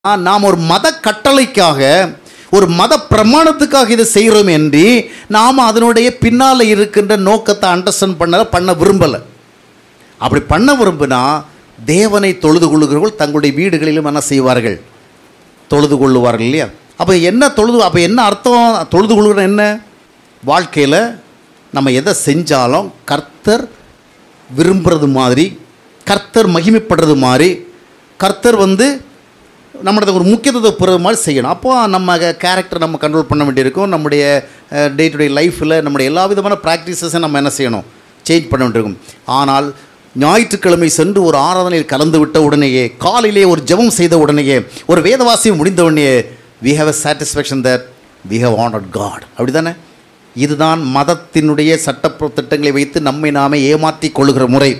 நாம் ஒரு மத கட்டளைக்காக ஒரு மத பிரமாணத்துக்காக இதை செய்கிறோம் என்று நாம் அதனுடைய பின்னால் இருக்கின்ற நோக்கத்தை அண்டர்ஸ்டாண்ட் பண்ண பண்ண விரும்பலை அப்படி பண்ண விரும்பினா தேவனை தொழுது கொள்ளுகிறவர்கள் தங்களுடைய வீடுகளிலும் என்ன செய்வார்கள் தொழுது கொள்ளுவார்கள் இல்லையா அப்போ என்ன தொழுது அப்போ என்ன அர்த்தம் தொழுது கொள்ளுகிற என்ன வாழ்க்கையில் நம்ம எதை செஞ்சாலும் கர்த்தர் விரும்புறது மாதிரி கர்த்தர் மகிமைப்படுறது மாதிரி கர்த்தர் வந்து நம்மளது ஒரு முக்கியத்துவத்தை பெறுற மாதிரி செய்யணும் அப்போ நம்ம கேரக்டர் நம்ம கண்ட்ரோல் பண்ண வேண்டியிருக்கும் நம்முடைய டே டு டே லைஃப்பில் நம்முடைய எல்லா விதமான ப்ராக்டிசஸை நம்ம என்ன செய்யணும் சேஞ்ச் பண்ண வேண்டியிருக்கும் ஆனால் ஞாயிற்றுக்கிழமை சென்று ஒரு ஆராதனையில் கலந்து விட்ட உடனேயே காலையிலே ஒரு ஜெபம் செய்த உடனேயே ஒரு வேதவாசியம் முடிந்த உடனேயே we have a satisfaction that we have honoured God அப்படி தானே இதுதான் மதத்தினுடைய சட்ட திட்டங்களை வைத்து நம்மை நாமே ஏமாற்றிக் கொள்ளுகிற முறை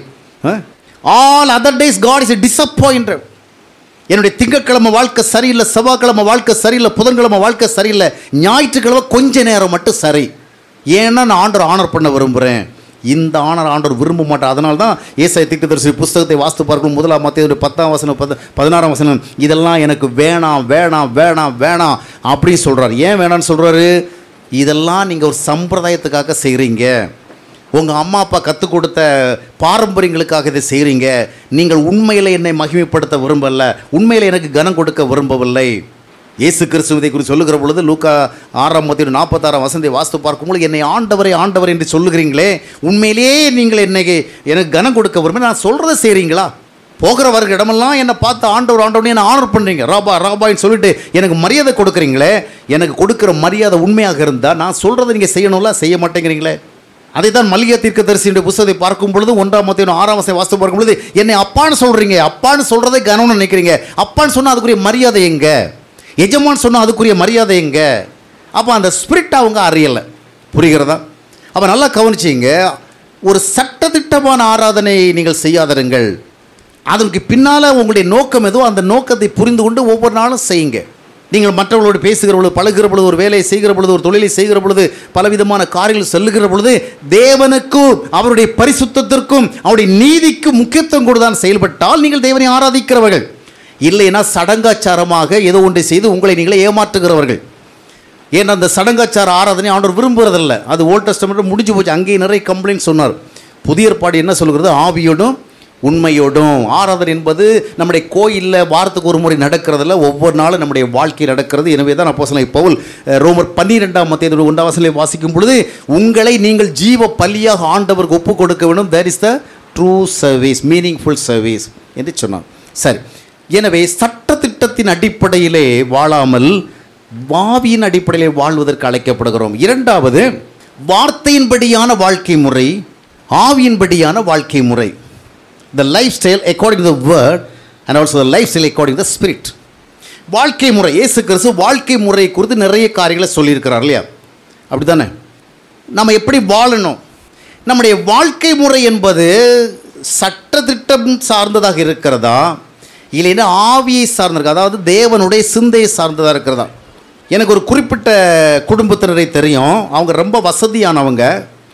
all other days God is disappointed என்னுடைய திங்கட்கிழமை வாழ்க்கை சரியில்லை செவ்வாய்க்கிழமை வாழ்க்கை சரியில்லை புதன்கிழமை வாழ்க்கை சரியில்லை ஞாயிற்றுக்கிழமை கொஞ்ச நேரம் மட்டும் சரி ஏன்னா நான் ஆண்டர் ஆனர் பண்ண விரும்புகிறேன் இந்த ஆனர் ஆண்டர் விரும்ப மாட்டேன் அதனால தான் ஏசாய திக்கதரிசி புஸ்தகத்தை வாஸ்து பார்க்கும் முதலாம் மத்திய பத்தாம் வசனம் பத்து பதினாறாம் வசனம் இதெல்லாம் எனக்கு வேணாம் வேணாம் வேணாம் வேணாம் அப்படின்னு சொல்கிறார் ஏன் வேணாம்னு சொல்கிறாரு இதெல்லாம் நீங்கள் ஒரு சம்பிரதாயத்துக்காக செய்கிறீங்க உங்கள் அம்மா அப்பா கற்றுக் கொடுத்த பாரம்பரியங்களுக்காக இதை செய்கிறீங்க நீங்கள் உண்மையில் என்னை மகிமைப்படுத்த விரும்பல உண்மையில் எனக்கு கனம் கொடுக்க விரும்பவில்லை இயேசு கிறிஸ்துவதை குறித்து சொல்லுகிற பொழுது லூக்கா ஆறாம் மத்திய நாற்பத்தாறாம் வசந்தை வாஸ்து பார்க்கும்போது என்னை ஆண்டவரை ஆண்டவர் என்று சொல்லுகிறீங்களே உண்மையிலேயே நீங்கள் என்னை எனக்கு கனம் கொடுக்க விரும்ப நான் சொல்கிறத செய்கிறீங்களா போகிறவர்கள் இடமெல்லாம் என்னை பார்த்து ஆண்டவர் ஆண்டவனே என்ன ஆனர் பண்ணுறீங்க ராபா ராபான்னு சொல்லிட்டு எனக்கு மரியாதை கொடுக்குறீங்களே எனக்கு கொடுக்குற மரியாதை உண்மையாக இருந்தால் நான் சொல்கிறத நீங்கள் செய்யணும்ல செய்ய மாட்டேங்கிறீங்களே அதை தான் மல்லிகை தீர்க்கதரிசியுடைய புஸ்தகத்தை பார்க்கும் பொழுது ஒன்றாம் மத்திய ஆறாம் வசை வாஸ்து பார்க்கும் பொழுது என்னை அப்பான்னு சொல்கிறீங்க அப்பான்னு சொல்கிறதை கனம்னு நினைக்கிறீங்க அப்பான்னு சொன்னால் அதுக்குரிய மரியாதை எங்க எஜமான் சொன்னால் அதுக்குரிய மரியாதை எங்க அப்போ அந்த ஸ்பிரிட் அவங்க அறியலை புரிகிறதா அப்போ நல்லா கவனிச்சிங்க ஒரு சட்டத்திட்டமான ஆராதனை நீங்கள் செய்யாதருங்கள் அதற்கு பின்னால் உங்களுடைய நோக்கம் எதுவோ அந்த நோக்கத்தை புரிந்து கொண்டு ஒவ்வொரு நாளும் செய்யுங்க நீங்கள் மற்றவர்களோடு பேசுகிற பொழுது பழகுகிற பொழுது ஒரு வேலையை செய்கிற பொழுது ஒரு தொழிலை செய்கிற பொழுது பலவிதமான காரியங்கள் செல்லுகிற பொழுது தேவனுக்கும் அவருடைய பரிசுத்தத்திற்கும் அவருடைய நீதிக்கும் முக்கியத்துவம் கொடுதான் செயல்பட்டால் நீங்கள் தேவனை ஆராதிக்கிறவர்கள் இல்லைன்னா சடங்காச்சாரமாக ஏதோ ஒன்றை செய்து உங்களை நீங்களே ஏமாற்றுகிறவர்கள் ஏன்னா அந்த சடங்காச்சார ஆராதனை ஆண்டவர் விரும்புறதில்ல அது ஓல்ட் டெஸ்டமெண்ட் முடிஞ்சு போச்சு அங்கேயே நிறைய கம்ப்ளைண்ட் சொன்னார் புதிய ஏற்பாடு என்ன சொல்கிறது ஆவியோடும் உண்மையோடும் ஆராதனை என்பது நம்முடைய கோயிலில் வாரத்துக்கு ஒரு முறை நடக்கிறதில்ல ஒவ்வொரு நாளும் நம்முடைய வாழ்க்கை நடக்கிறது எனவே தான் அப்போ சொல்ல பவுல் அஹ், ரோமர் பன்னிரெண்டாம் மத்திய ஒன்றாம் வசலை வாசிக்கும் பொழுது உங்களை நீங்கள் ஜீவ பலியாக ஆண்டவருக்கு ஒப்பு கொடுக்க வேண்டும் there is the true service meaningful service என்று சொன்னார் சரி எனவே சட்டத்திட்டத்தின் அடிப்படையிலே வாழாமல் வாவியின் அடிப்படையிலே வாழ்வதற்கு அழைக்கப்படுகிறோம் இரண்டாவது வார்த்தையின்படியான வாழ்க்கை முறை ஆவியின்படியான வாழ்க்கை முறை the lifestyle according the word and also the lifestyle according the spirit வாழ்க்கை முறை இயேசு கிறிஸ்து வாழ்க்கை முறை குறித்து நிறைய காரியங்களை சொல்லியிருக்கிறார் இல்லையா அப்படி தானே நம்ம எப்படி வாழணும் நம்முடைய வாழ்க்கை முறை என்பது சட்டத்திட்டம் சார்ந்ததாக இருக்கிறதா இல்லைன்னா ஆவியை சார்ந்திருக்கா அதாவது தேவனுடைய சிந்தையை சார்ந்ததாக இருக்கிறதா எனக்கு ஒரு குறிப்பிட்ட குடும்பத்தினரை தெரியும் அவங்க ரொம்ப வசதியானவங்க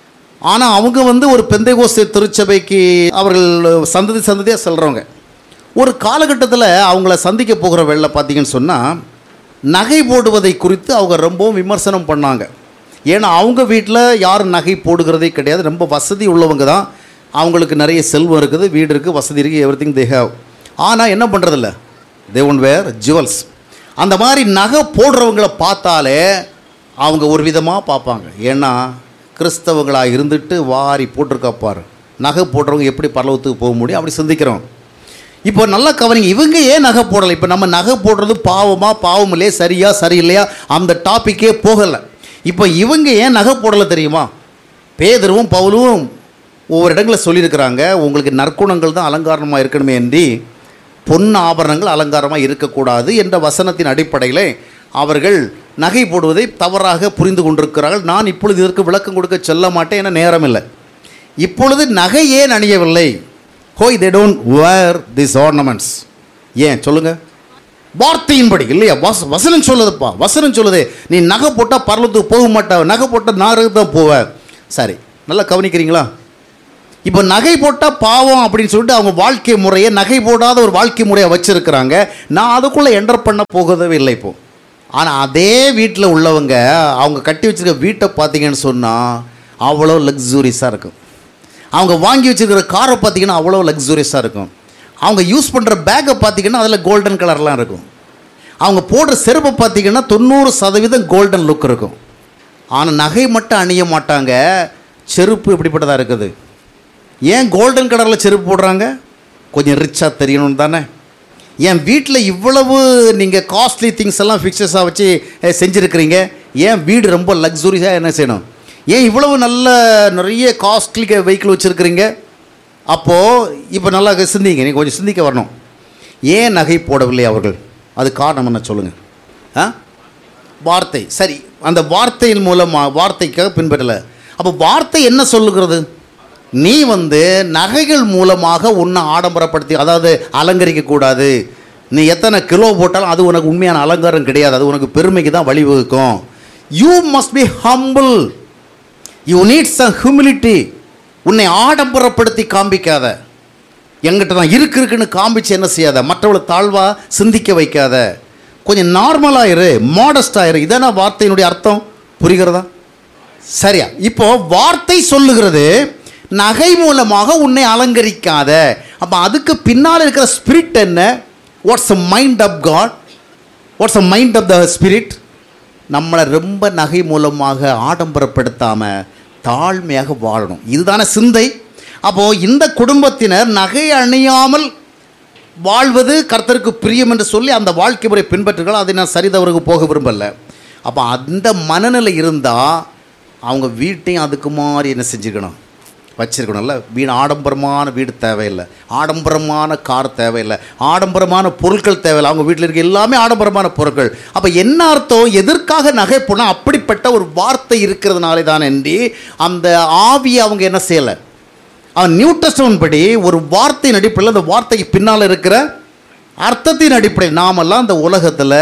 ஆனால் அவங்க வந்து ஒரு பெந்தைகோஸ்தே திருச்சபைக்கு அவர்கள் சந்ததி சந்ததியாக செல்கிறவங்க ஒரு காலகட்டத்தில் அவங்கள சந்திக்க போகிற வேலை பார்த்தீங்கன்னு சொன்னால் நகை போடுவதை குறித்து அவங்க ரொம்பவும் விமர்சனம் பண்ணாங்க ஏன்னா அவங்க வீட்டில் யாரும் நகை போடுகிறதே கிடையாது ரொம்ப வசதி உள்ளவங்க தான் அவங்களுக்கு நிறைய செல்வம் இருக்குது வீடு இருக்குது வசதி இருக்குது எவ்ரி திங் தே ஹேவ் ஆனால் என்ன பண்ணுறதில்ல தே ஒன் வேர் ஜுவல்ஸ் அந்த மாதிரி நகை போடுறவங்கள பார்த்தாலே அவங்க ஒரு விதமாக பார்ப்பாங்க ஏன்னா கிறிஸ்தவங்களாக இருந்துட்டு வாரி போட்டிருக்கா பாரு நகை போடுறவங்க எப்படி பரலவத்துக்கு போக முடியும் அப்படி சிந்திக்கிறோம் இப்போ நல்லா கவனிங்க இவங்க ஏன் நகை போடலை இப்போ நம்ம நகை போடுறது பாவமா பாவம் இல்லையா சரியா சரியில்லையா அந்த டாப்பிக்கே போகலை இப்போ இவங்க ஏன் நகை போடலை தெரியுமா பேதருவும் பவுலும் ஒவ்வொரு இடங்களில் சொல்லியிருக்கிறாங்க உங்களுக்கு நற்குணங்கள் தான் அலங்காரமாக இருக்கணுமே என்று பொன் ஆபரணங்கள் அலங்காரமாக இருக்கக்கூடாது என்ற வசனத்தின் அடிப்படையில் அவர்கள் நகை போடுவதை தவறாக புரிந்து கொண்டிருக்கிறார்கள் நான் இப்பொழுது இதற்கு விளக்கம் கொடுக்க சொல்ல மாட்டேன் என நேரம் இல்லை இப்பொழுது நகை ஏன் அணியவில்லை ஹோய் they don't wear this ornaments ஏன் சொல்லுங்க வார்த்தையின்படி இல்லையா வச வசனம் சொல்லுதுப்பா வசனம் சொல்லுது நீ நகை போட்டால் பரலத்துக்கு போக மாட்டா நகை போட்டால் நாகரத்துக்கு தான் போவ சரி நல்லா கவனிக்கிறீங்களா இப்போ நகை போட்டால் பாவம் அப்படின்னு சொல்லிட்டு அவங்க வாழ்க்கை முறையை நகை போடாத ஒரு வாழ்க்கை முறையை வச்சுருக்கிறாங்க நான் அதுக்குள்ளே என்டர் பண்ண போகவே இல்லை இப்போ ஆனால் அதே வீட்டில் உள்ளவங்க அவங்க கட்டி வச்சிருக்க வீட்டை பார்த்தீங்கன்னு சொன்னால் அவ்வளோ லக்ஸூரியஸாக இருக்கும் அவங்க வாங்கி வச்சிருக்கிற காரை பார்த்தீங்கன்னா அவ்வளோ லக்ஸூரியஸாக இருக்கும் அவங்க யூஸ் பண்ணுற பேக்கை பார்த்தீங்கன்னா அதில் கோல்டன் கலர்லாம் இருக்கும் அவங்க போடுற செருப்பை பார்த்தீங்கன்னா தொண்ணூறு சதவீதம் கோல்டன் லுக் இருக்கும் ஆனால் நகை மட்டும் அணிய மாட்டாங்க செருப்பு எப்படிப்பட்டதாக இருக்குது ஏன் கோல்டன் கலரில் செருப்பு போடுறாங்க கொஞ்சம் ரிச்சாக தெரியணும் தானே என் வீட்டில் இவ்வளவு நீங்கள் காஸ்ட்லி திங்ஸ் எல்லாம் ஃபிக்சஸாக வச்சு அஹ், செஞ்சுருக்கிறீங்க ஏன் வீடு ரொம்ப லக்ஸுரியாக என்ன செய்யணும் ஏன் இவ்வளவு நல்ல நிறைய காஸ்ட்லி வெஹிக்கிள் வச்சுருக்கிறீங்க அப்போது இப்போ நல்லா சிந்திங்க நீங்கள் கொஞ்சம் சிந்திக்க வரணும் ஏன் நகை போடவில்லை அவர்கள் அது காரணம் என்ன சொல்லுங்கள் ஆ வார்த்தை சரி அந்த வார்த்தையின் மூலமாக வார்த்தைக்காக பின்பற்றலை அப்போ வார்த்தை என்ன சொல்லுகிறது நீ வந்து நகைகள் மூலமாக உன்னை ஆடம்பரப்படுத்தி அதாவது அலங்கரிக்க கூடாது நீ எத்தனை கிலோ போட்டாலும் அது உனக்கு உண்மையான அலங்காரம் கிடையாது அது உனக்கு பெருமைக்கு தான் வழிவகுக்கும் you must be humble you need some humility உன்னை ஆடம்பரப்படுத்தி காண்பிக்காத எங்கிட்ட தான் இருக்கு இருக்குன்னு காமிச்சு என்ன செய்யாத மற்றவளை தாழ்வா சிந்திக்க வைக்காத கொஞ்சம் நார்மலாக இரு மாடஸ்டாக இரு இதான வார்த்தையினுடைய அர்த்தம் புரிகிறதா சரியா இப்போ வார்த்தை சொல்லுகிறது நகை மூலமாக உன்னை அலங்கரிக்காத அப்போ அதுக்கு பின்னால் இருக்கிற ஸ்பிரிட் என்ன what's a mind of God what's a mind of the spirit நம்மளை ரொம்ப நகை மூலமாக ஆடம்பரப்படுத்தாமல் தாழ்மையாக வாழணும் இதுதானே சிந்தை அப்போது இந்த குடும்பத்தினர் நகை அணியாமல் வாழ்வது கர்த்தருக்கு பிரியம் என்று சொல்லி அந்த வாழ்க்கை முறை பின்பற்றுகள் அதை நான் சரிதவருக்கு போக விரும்பல அப்போ அந்த மனநிலை இருந்தால் அவங்க வீட்டையும் அதுக்கு மாதிரி என்ன செஞ்சுக்கணும் வச்சிருக்கணும்ல வீடு ஆடம்பரமான வீடு தேவையில்லை ஆடம்பரமான கார் தேவையில்லை ஆடம்பரமான பொருட்கள் தேவையில்லை அவங்க வீட்டில் இருக்க எல்லாமே ஆடம்பரமான பொருட்கள் அப்போ என்ன அர்த்தம் எதற்காக நகை போனால் அப்படிப்பட்ட ஒரு வார்த்தை இருக்கிறதுனாலே தான் என்று அந்த ஆவியை அவங்க என்ன செய்யலை அவன் நியூ டெஸ்டமென்ட் படி ஒரு வார்த்தையின் அடிப்படையில் அந்த வார்த்தைக்கு பின்னால் இருக்கிற அர்த்தத்தின் அடிப்படையில் நாமெல்லாம் இந்த உலகத்தில்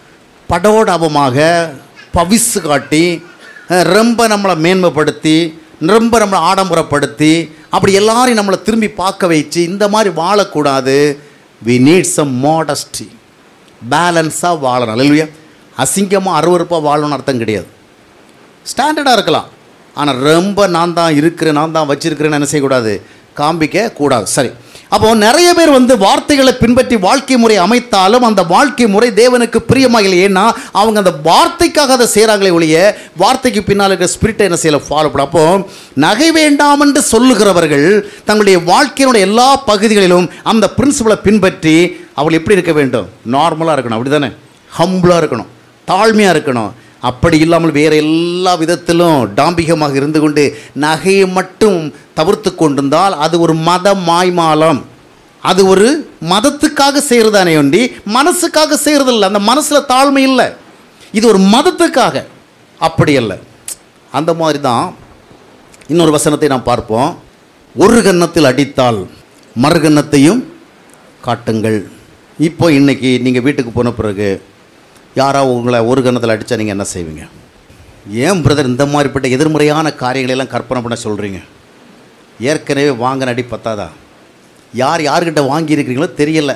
படோடபமாக பவிசு காட்டி அஹ், ரொம்ப நம்மளை மேன்மைப்படுத்தி ரொம்ப நம்மளை ஆடம்பரப்படுத்தி அப்படி எல்லாரையும் நம்மளை திரும்பி பார்க்க வச்சு இந்த மாதிரி வாழக்கூடாது வி நீட் சம் மாடஸ்டி பேலன்ஸாக வாழணும் இல்லையா அசிங்கமாக அருவருப்பாக வாழணும்னு அர்த்தம் கிடையாது ஸ்டாண்டர்டாக இருக்கலாம் ஆனால் ரொம்ப நான் தான் இருக்கிறேன் நான் தான் வச்சிருக்கிறேன்னு என்ன செய்யக்கூடாது காண்பிக்க கூடாது சரி அப்போ நிறைய பேர் வந்து வார்த்தைகளை பின்பற்றி வாழ்க்கை முறை அமைத்தாலும் அந்த வாழ்க்கை முறை தேவனுக்கு பிரியமாக இல்லை ஏன்னா அவங்க அந்த வார்த்தைக்காக அதை செய்கிறாங்களே ஒழிய வார்த்தைக்கு பின்னால் இருக்கிற ஸ்பிரிட்டை என்ன செய்யல ஃபாலோ பண்ண அப்போ நகை வேண்டாம் என்று சொல்லுகிறவர்கள் தங்களுடைய வாழ்க்கையினுடைய எல்லா பகுதிகளிலும் அந்த பிரின்சிபலை பின்பற்றி அவள் எப்படி இருக்க வேண்டும் நார்மலாக இருக்கணும் அப்படி தானே ஹம்புளாக இருக்கணும் தாழ்மையாக இருக்கணும் அப்படி இல்லாமல் வேறு எல்லா விதத்திலும் டாம்பிகமாக இருந்து கொண்டு நகையை மட்டும் தவிர்த்து கொண்டிருந்தால் அது ஒரு மத மாய்மாலம் அது ஒரு மதத்துக்காக செய்கிறதானே ஒண்டி மனசுக்காக செய்கிறதில்ல அந்த மனசில் தாழ்மை இல்லை இது ஒரு மதத்துக்காக அப்படி அல்ல அந்த மாதிரி தான் இன்னொரு வசனத்தை நாம் பார்ப்போம் ஒரு கன்னத்தில் அடித்தால் மறுகன்னத்தையும் காட்டுங்கள் இப்போ இன்னைக்கு நீங்கள் வீட்டுக்கு போன பிறகு யாராவது உங்களை ஒரு கன்னத்தில் அடித்தா நீங்கள் என்ன செய்வீங்க ஏன் பிரதர் இந்த மாதிரிப்பட்ட எதிர்மறையான காரியங்களை எல்லாம் கற்பனை பண்ண சொல்கிறீங்க ஏற்கனவே வாங்கின அடி பத்தாதா யார் யார்கிட்ட வாங்கியிருக்கிறீங்களோ தெரியல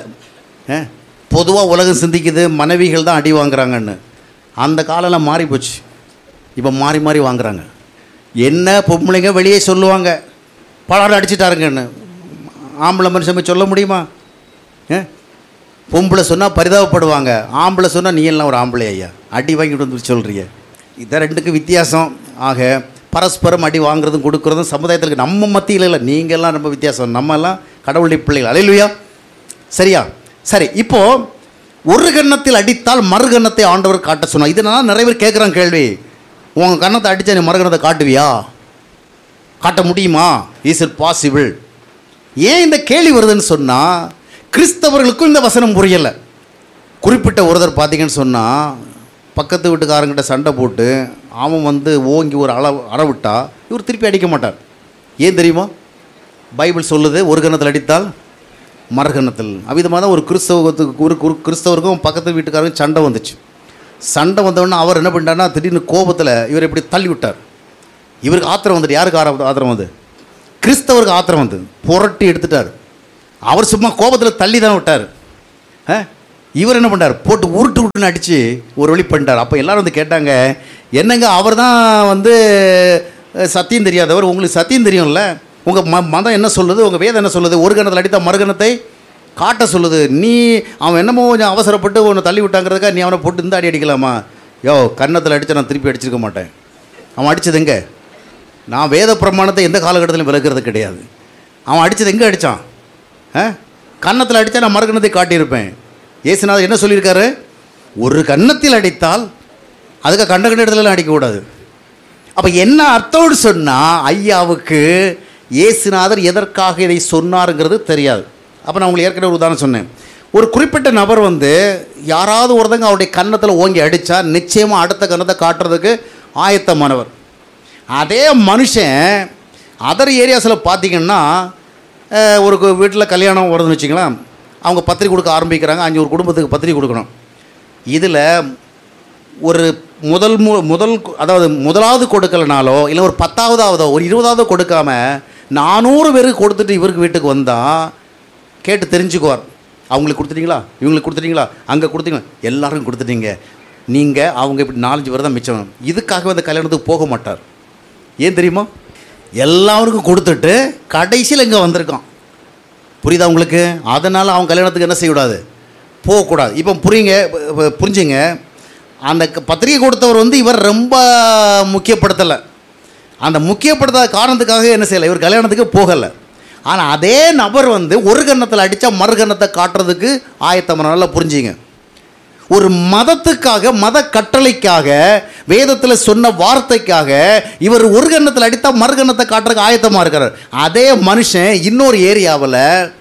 பொதுவாக உலகம் சிந்திக்குது மனைவிகள் தான் அடி வாங்குறாங்கன்னு அந்த காலம்லாம் மாறி போச்சு இப்போ மாறி மாறி வாங்குறாங்க என்ன பொம்பளைங்க வெளியே சொல்லுவாங்க பலரும் அடிச்சிட்டாருங்கன்னு ஆம்பளை மனுஷன் போய் சொல்ல முடியுமா ஏ பொம்பளை சொன்னால் பரிதாபப்படுவாங்க ஆம்பளை சொன்னால் நீ எல்லாம் ஒரு ஆம்பளை ஐயா அடி வாங்கிட்டு வந்து சொல்கிறிய இதான் ரெண்டுக்கும் வித்தியாசம் ஆக பரஸ்பரம் அடி வாங்குறதும் கொடுக்குறதும் சமுதாயத்தில் இருக்க நம்ம மத்தியில் இல்லை நீங்கள்லாம் ரொம்ப வித்தியாசம் நம்ம எல்லாம் கடவுளுடைய பிள்ளைகள் அலையிலுயா சரியா சரி இப்போ ஒரு கன்னத்தில் அடித்தால் மறு கன்னத்தை ஆண்டவர் காட்ட சொன்னார் இதனால நிறைய பேர் கேட்குறாங்க கேள்வி உங்கள் கன்னத்தை அடித்தா நீ மறு கன்னத்தை காட்டுவியா காட்ட முடியுமா இஸ் இட் பாசிபிள் ஏன் இந்த கேள்வி வருதுன்னு சொன்னால் கிறிஸ்தவர்களுக்கும் இந்த வசனம் புரியலை குறிப்பிட்ட ஒருத்தர் பார்த்தீங்கன்னு சொன்னால் பக்கத்து வீட்டுக்காரங்கிட்ட சண்டை போட்டு அவன் வந்து ஓங்கி ஒரு அளவு அறவிட்டா இவர் திருப்பி அடிக்க மாட்டார் ஏன் தெரியுமா பைபிள் சொல்லுது ஒரு கன்னத்தில் அடித்தால் மறுகன்னத்தில் அவ்விதமாக தான் ஒரு கிறிஸ்தவத்துக்கு ஒரு குரு- கிறிஸ்தவருக்கும் பக்கத்து வீட்டுக்காரருக்கும் சண்டை வந்துச்சு சண்டை வந்தவுடனே அவர் என்ன பண்ணிட்டாருன்னா திடீர்னு கோபத்தில் இவர் இப்படி தள்ளி விட்டார் இவருக்கு ஆத்திரம் வந்துட்டு யாருக்கு ஆர- ஆத்திரம் வந்து கிறிஸ்தவருக்கு ஆத்திரம் வந்து புரட்டி எடுத்துட்டார் அவர் சும்மா கோபத்தில் தள்ளி தான் விட்டார் ஆ? இவர் என்ன பண்ணார் போட்டு உருட்டு உருட்டுன்னு அடித்து ஒரு வழி பண்ணிட்டார் அப்போ எல்லாரும் வந்து கேட்டாங்க என்னங்க அவர் தான் வந்து அஹ், சத்தியம் தெரியாதவர் உங்களுக்கு சத்தியம் தெரியும்ல உங்கள் ம மதம் என்ன சொல்லுது உங்கள் வேதம் என்ன சொல்லுது ஒரு கணத்தில் அடித்த மறுகணத்தை காட்ட சொல்லுது நீ அவன் என்னமோ கொஞ்சம் அவசரப்பட்டு உன்னை தள்ளி விட்டாங்கிறதுக்காக நீ அவனை போட்டு இந்த அடி அடிக்கலாமா யோ கன்னத்தில் அடித்து நான் திருப்பி அடிச்சிருக்க மாட்டேன் அவன் அடிச்சது எங்கே நான் வேத பிரமாணத்தை எந்த காலகட்டத்திலும் விளக்குறது கிடையாது அவன் அடித்தது எங்கே அடித்தான் ஆ கன்னத்தில் அடித்தா நான் மறுகணத்தை காட்டியிருப்பேன் ஏசுநாதர் என்ன சொல்லியிருக்காரு ஒரு கன்னத்தில் அடித்தால் அதுக்கு கண்ட கண்ட இடத்துலலாம் அடிக்கக்கூடாது அப்போ என்ன அர்த்தம்னு சொன்னால் ஐயாவுக்கு இயேசுநாதர் எதற்காக இதை சொன்னாருங்கிறது தெரியாது அப்போ நான் உங்களுக்கு ஏற்கனவே ஒரு உதாரணம் சொன்னேன் ஒரு குறிப்பிட்ட நபர் வந்து யாராவது ஒருத்தங்க அவருடைய கன்னத்தில் ஓங்கி அடித்தா நிச்சயமாக அடுத்த கன்னத்தை காட்டுறதுக்கு ஆயத்தமானவர் அதே மனுஷன் அதர் ஏரியாஸில் பார்த்தீங்கன்னா அஹ், ஒரு வீட்டில் கல்யாணம் வருதுன்னு வச்சுங்களேன் அவங்க பத்திரிக்கை கொடுக்க ஆரம்பிக்கிறாங்க அஞ்சு ஒரு குடும்பத்துக்கு பத்திரிக்கை கொடுக்கணும் இதில் ஒரு முதல் மு முதல் கு- அதாவது முதலாவது கொடுக்கலனாலோ இல்லை ஒரு பத்தாவதாவதோ ஒரு இருபதாவது கொடுக்காம நானூறு பேருக்கு கொடுத்துட்டு இவருக்கு வீட்டுக்கு வந்தால் கேட்டு தெரிஞ்சுக்குவார் அவங்களுக்கு கொடுத்துட்டீங்களா இவங்களுக்கு கொடுத்துட்டீங்களா அங்கே கொடுத்தீங்களா எல்லாருக்கும் கொடுத்துட்டீங்க நீங்கள் அவங்க இப்படி நாலஞ்சு பேர் தான் மிச்சம் இதுக்காக அந்த கல்யாணத்துக்கு போக மாட்டார் ஏன் தெரியுமா எல்லாருக்கும் கொடுத்துட்டு கடைசியில் இங்கே வந்திருக்கான் புரியுதா உங்களுக்கு அதனால் அவன் கல்யாணத்துக்கு என்ன செய்யக்கூடாது போகக்கூடாது இப்போ புரியுங்க ப- புரிஞ்சுங்க அந்த க- பத்திரிகை கொடுத்தவர் வந்து இவர் ரொம்ப முக்கியப்படுத்தலை அந்த முக்கியப்படுத்தாத காரணத்துக்காக என்ன செய்யலை இவர் கல்யாணத்துக்கு போகலை ஆனால் அதே நபர் வந்து ஒரு கன்னத்தில் அடித்தா மறு கன்னத்தை காட்டுறதுக்கு ஆயத்தம் நல்லா புரிஞ்சுங்க ஒரு மதத்துக்காக மத கட்டளைக்காக வேதத்தில் சொன்ன வார்த்தைக்காக இவர் ஒரு கன்னத்தில் அடித்தா மறு கன்னத்தை காட்டுறதுக்கு ஆயத்தமாக இருக்கிறார் அதே மனுஷன் இன்னொரு ஏரியாவில்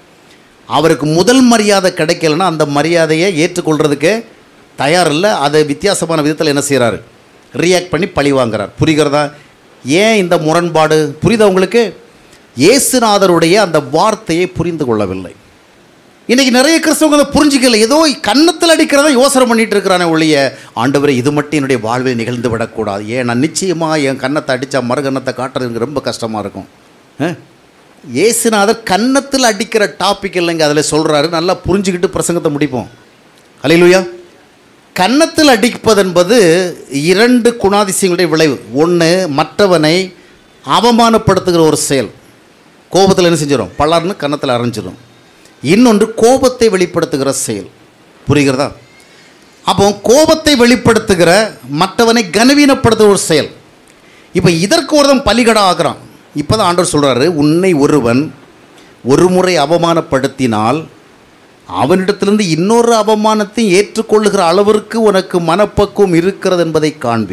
அவருக்கு முதல் மரியாதை கிடைக்கலன்னா அந்த மரியாதையை ஏற்றுக்கொள்றதுக்கு தயார் இல்லை அதை வித்தியாசமான விதத்தில் என்ன செய்கிறாரு ரியாக்ட் பண்ணி பழி வாங்குறார் புரிகிறதா ஏன் இந்த முரண்பாடு புரியுதா உங்களுக்கு இயேசுநாதருடைய அந்த வார்த்தையை புரிந்து கொள்ளவில்லை இன்னைக்கு நிறைய கிறிஸ்தவங்க அதை புரிஞ்சிக்கல ஏதோ கன்னத்தில் அடிக்கிறத யோசனை பண்ணிட்டு இருக்கிறானே ஒழிய ஆண்டவரே இது மட்டும் என்னுடைய வாழ்வில் நிகழ்ந்து விடக்கூடாது ஏன் நான் நிச்சயமாக என் கன்னத்தை அடித்தா மறு கன்னத்தை காட்டுறது எனக்கு ரொம்ப கஷ்டமாக இருக்கும் ஆ? இயேசுநாதர் கன்னத்தில் அடிக்கிற டாபிக் இல்லைங்க அதில் சொல்கிறாரு நல்லா புரிஞ்சுக்கிட்டு பிரசங்கத்தை முடிப்போம் அலையிலுயா கன்னத்தில் அடிப்பது என்பது இரண்டு குணாதிசயங்களுடைய விளைவு ஒன்று மற்றவனை அவமானப்படுத்துகிற ஒரு செயல் கோபத்தில் என்ன செஞ்சிடும் பலர்னு கன்னத்தில் அரைஞ்சிடும் இன்னொன்று கோபத்தை வெளிப்படுத்துகிற செயல் புரிகிறதா அப்போ கோபத்தை வெளிப்படுத்துகிற மற்றவனை கனவீனப்படுத்துகிற ஒரு செயல் இப்போ இதற்கு ஒருத்தன் பலிகடா ஆகிறான் இப்போ தான் ஆண்டவர் சொல்கிறாரு உன்னை ஒருவன் ஒரு முறை அவமானப்படுத்தினால் அவனிடத்திலிருந்து இன்னொரு அவமானத்தை ஏற்றுக்கொள்ளுகிற அளவிற்கு உனக்கு மனப்பக்குவம் இருக்கிறது என்பதை காண்பி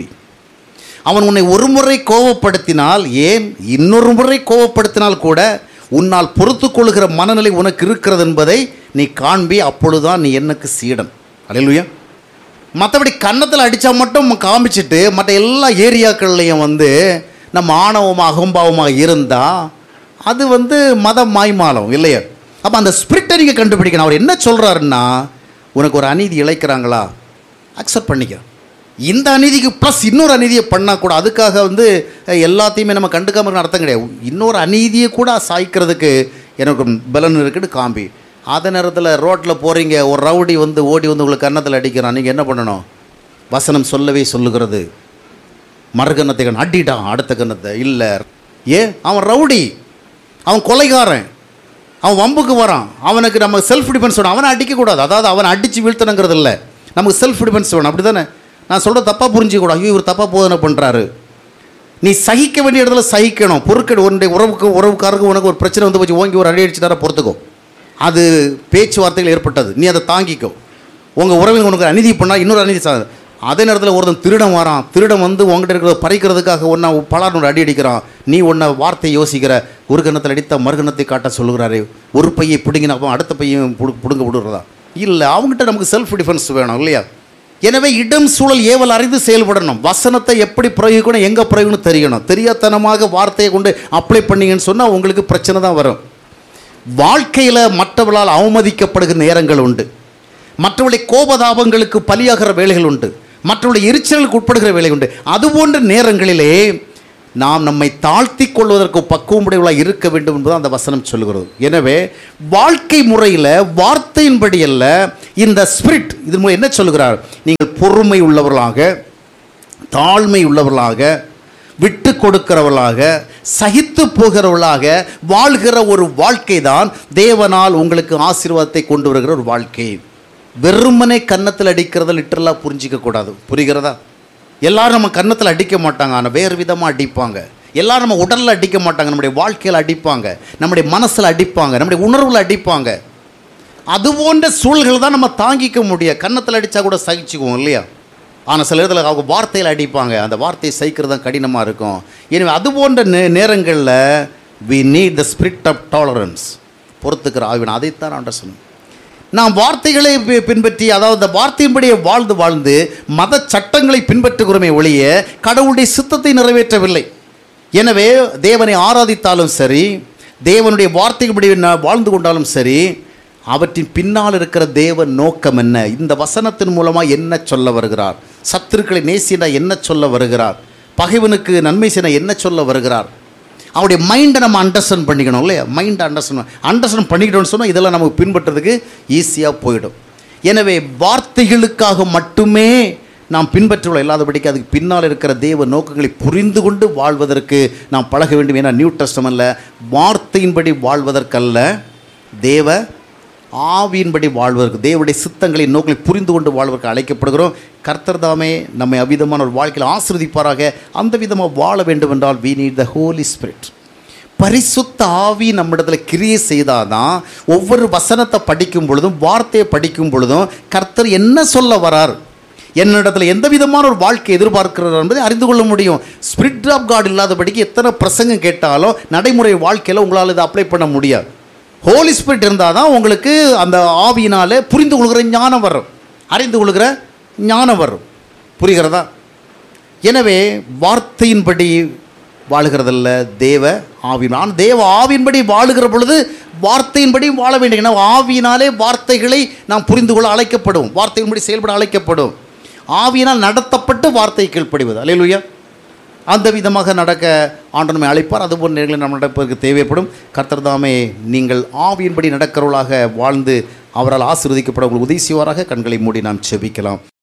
அவன் உன்னை ஒரு முறை கோபப்படுத்தினால் ஏன் இன்னொரு முறை கோபப்படுத்தினால் கூட உன்னால் பொறுத்து கொள்ளுகிற மனநிலை உனக்கு இருக்கிறது என்பதை நீ காண்பி அப்பொழுதுதான் நீ எனக்கு சீடன் அலையிலுயா மற்றபடி கன்னத்தில் அடித்தா மட்டும் காமிச்சிட்டு மற்ற எல்லா ஏரியாக்கள்லையும் வந்து நம்ம ஆணவமாக அகம்பாவமாக இருந்தால் அது வந்து மத மாய்மாலம் இல்லையா அப்போ அந்த ஸ்பிரிட்டை நீங்கள் கண்டுபிடிக்கணும் அவர் என்ன சொல்கிறாருன்னா உனக்கு ஒரு அநீதி இழைக்கிறாங்களா அக்செப்ட் பண்ணிக்க இந்த அநீதிக்கு ப்ளஸ் இன்னொரு அநீதியை பண்ணால் கூட அதுக்காக வந்து அஹ், எல்லாத்தையுமே நம்ம கண்டுக்காம இருக்கணும் அர்த்தம் கிடையாது இன்னொரு அநீதியை கூட சாய்க்கிறதுக்கு எனக்கு பலன் இருக்குன்னு காம்பி அதே நேரத்தில் ரோட்டில் போகிறீங்க ஒரு ரவுடி வந்து ஓடி வந்து உங்களுக்கு கன்னத்தில் அடிக்கிறான் நீங்கள் என்ன பண்ணணும் வசனம் சொல்லவே சொல்லுகிறது மறுகன்னத்தை கண் அடிட்டான் அடுத்த கன்னத்தை இல்லை ஏ அவன் ரவுடி அவன் கொலைகாரன் அவன் வம்புக்கு வரான் அவனுக்கு நம்ம செல்ஃப் டிஃபென்ஸ் வேணும் அவனை அடிக்கக்கூடாது அதாவது அவனை அடித்து வீழ்த்தணுங்கிறது இல்லை நமக்கு செல்ஃப் டிஃபென்ஸ் வேணும் அப்படி தானே நான் சொல்கிற தப்பாக புரிஞ்சிக்கூடாது ஐயோ இவர் தப்பாக போதனை பண்ணுறாரு நீ சகிக்க வேண்டிய இடத்துல சகிக்கணும் பொறுக்க உன்னுடைய உறவுக்கு உறவுக்காரருக்கு உனக்கு ஒரு பிரச்சனை வந்து போச்சு ஓங்கி ஒரு அடி அடிச்சுட்டார பொறுத்துக்கோ அது பேச்சுவார்த்தைகள் ஏற்பட்டது நீ அதை தாங்கிக்கோ உங்கள் உறவில் உனக்கு அநீதி பண்ணால் இன்னொரு அநீதி சா அதே நேரத்தில் ஒருத்தன் திருடன் வரான் திருடன் வந்து உங்ககிட்ட இருக்கிறத பறிக்கிறதுக்காக ஒன்றா பலார்னோட அடி அடிக்கிறான் நீ ஒன்றை வார்த்தை யோசிக்கிற ஒரு கன்னத்தில் அடித்த மறுகணத்தை காட்ட சொல்லுகிறாரு ஒரு பையை பிடுங்கின அப்போ அடுத்த பையன் புடு பிடுங்க விடுறதா இல்லை அவங்ககிட்ட நமக்கு செல்ஃப் டிஃபென்ஸ் வேணும் இல்லையா எனவே இடம் சூழல் ஏவல் அறிந்து செயல்படணும் வசனத்தை எப்படி பிரயோகிக்கணும் எங்கே பிரயோகணும் தெரியணும் தெரியாத்தனமாக வார்த்தையை கொண்டு அப்ளை பண்ணீங்கன்னு சொன்னால் உங்களுக்கு பிரச்சனை தான் வரும் வாழ்க்கையில் மற்றவர்களால் அவமதிக்கப்படுகிற நேரங்கள் உண்டு மற்றவருடைய கோபதாபங்களுக்கு பலியாகிற வேலைகள் உண்டு மற்றவருடைய எரிச்சலுக்கு உட்படுகிற வேலை உண்டு அதுபோன்ற நேரங்களிலே நாம் நம்மை தாழ்த்தி கொள்வதற்கு பக்குவமுடையவளாக இருக்க வேண்டும் என்பது அந்த வசனம் சொல்கிறது எனவே வாழ்க்கை முறையில் வார்த்தையின்படி அல்ல இந்த ஸ்பிரிட் இது மூலம் என்ன சொல்கிறார் நீங்கள் பொறுமை உள்ளவர்களாக தாழ்மை உள்ளவர்களாக விட்டு கொடுக்கிறவர்களாக சகித்து போகிறவர்களாக வாழ்கிற ஒரு வாழ்க்கை தான் தேவனால் உங்களுக்கு ஆசீர்வாதத்தை கொண்டு வருகிற ஒரு வாழ்க்கை வெறுமனே கன்னத்தில் அடிக்கிறத லிட்டரலாக புரிஞ்சிக்க கூடாது புரிகிறதா எல்லாரும் நம்ம கன்னத்தில் அடிக்க மாட்டாங்க ஆனால் வேறு விதமாக அடிப்பாங்க எல்லாரும் நம்ம உடலில் அடிக்க மாட்டாங்க நம்முடைய வாழ்க்கையில் அடிப்பாங்க நம்முடைய மனசில் அடிப்பாங்க நம்முடைய உணர்வில் அடிப்பாங்க அது போன்ற சூழல்கள் தான் நம்ம தாங்கிக்க முடியும் கன்னத்தில் அடித்தா கூட சகிச்சுக்குவோம் இல்லையா ஆனால் சில இடத்துல அவங்க வார்த்தையில் அடிப்பாங்க அந்த வார்த்தையை சகிக்கிறது தான் கடினமாக இருக்கும் எனவே அது போன்ற நே நேரங்களில் we need the spirit of tolerance பொறுத்துக்கிற ஆவின் அதைத்தான் ஆண்ட சொன்னேன் நாம் வார்த்தைகளை பி- பின்பற்றி அதாவது அந்த வார்த்தையின்படியே வாழ்ந்து வாழ்ந்து மத சட்டங்களை பின்பற்றுகிறோமே ஒழிய கடவுளுடைய சித்தத்தை நிறைவேற்றவில்லை எனவே தேவனை ஆராதித்தாலும் சரி தேவனுடைய வார்த்தைப்படி நா- வாழ்ந்து கொண்டாலும் சரி அவற்றின் பின்னால் இருக்கிற தேவ நோக்கம் என்ன இந்த வசனத்தின் மூலமாக என்ன சொல்ல வருகிறார் சத்துருக்களை நேசினா என்ன சொல்ல வருகிறார் பகைவனுக்கு நன்மை செய்ய என்ன சொல்ல வருகிறார் அவருடைய மைண்டை நம்ம அண்டர்ஸ்டாண்ட் பண்ணிக்கணும் இல்லையா மைண்டை அண்டர்ஸ்டாண்ட் அண்டர்ஸ்டாண்ட் பண்ணிக்கிட்டோம்னு சொன்னால் இதெல்லாம் நமக்கு பின்பற்றுறதுக்கு ஈஸியாக போயிடும் எனவே வார்த்தைகளுக்காக மட்டுமே நாம் பின்பற்றுள்ள இல்லாதபடிக்கு அதுக்கு பின்னால் இருக்கிற தேவ நோக்கங்களை புரிந்து கொண்டு வாழ்வதற்கு நாம் பழக வேண்டும் ஏன்னா நியூ டெஸ்டமல்ல வார்த்தையின்படி வாழ்வதற்கல்ல தேவ ஆவியின்படி வாழ்வதற்கு தேவனுடைய சித்தங்களின் நோக்களை புரிந்து கொண்டு வாழ்வதற்கு அழைக்கப்படுகிறோம் கர்த்தர் தாமே நம்மை அவ்விதமான ஒரு வாழ்க்கையில் ஆசிர்வதிப்பாராக அந்த விதமாக வாழ வேண்டும் என்றால் we need the holy spirit பரிசுத்த ஆவி நம்மிடத்தில் கிரியை செய்தாதான் ஒவ்வொரு வசனத்தை படிக்கும் பொழுதும் வார்த்தையை படிக்கும் பொழுதும் கர்த்தர் என்ன சொல்ல வரார் என்னிடத்தில் எந்த விதமான ஒரு வாழ்க்கை எதிர்பார்க்கிறார் என்பதை அறிந்து கொள்ள முடியும் ஸ்பிரிட் ஆஃப் காட் இல்லாதபடிக்கு எத்தனை பிரசங்கம் கேட்டாலும் நடைமுறை வாழ்க்கையில் உங்களால் இதை அப்ளை பண்ண முடியாது ஹோலி ஸ்பிரிட் இருந்தால் தான் உங்களுக்கு அந்த ஆவியினாலே புரிந்து கொள்கிற ஞானம் வரும் அறிந்து கொள்கிற ஞானம் வரும் புரிகிறதா எனவே வார்த்தையின்படி வாழுகிறதல்ல தேவ ஆவி நான் தேவ ஆவியின்படி வாழுகிற பொழுது வார்த்தையின்படி வாழ வேண்டும் ஏன்னா ஆவியினாலே வார்த்தைகளை நாம் புரிந்து கொள்ள அழைக்கப்படும் வார்த்தையின்படி செயல்பட அழைக்கப்படும் ஆவியினால் நடத்தப்பட்டு வார்த்தை கீழ்ப்படிவது அல்லேலூயா அந்த விதமாக நடக்க ஆண்டனமை அழைப்பார் அதுபோல் நேரங்களில் நம்ம நடப்பதற்கு தேவைப்படும் கர்த்தர் தாமே நீங்கள் ஆவியின்படி நடக்கிறவர்களாக வாழ்ந்து அவரால் ஆசீர்வதிக்கப்பட உங்களுக்கு உதவி செய்வாராக கண்களை மூடி நாம் செபிக்கலாம்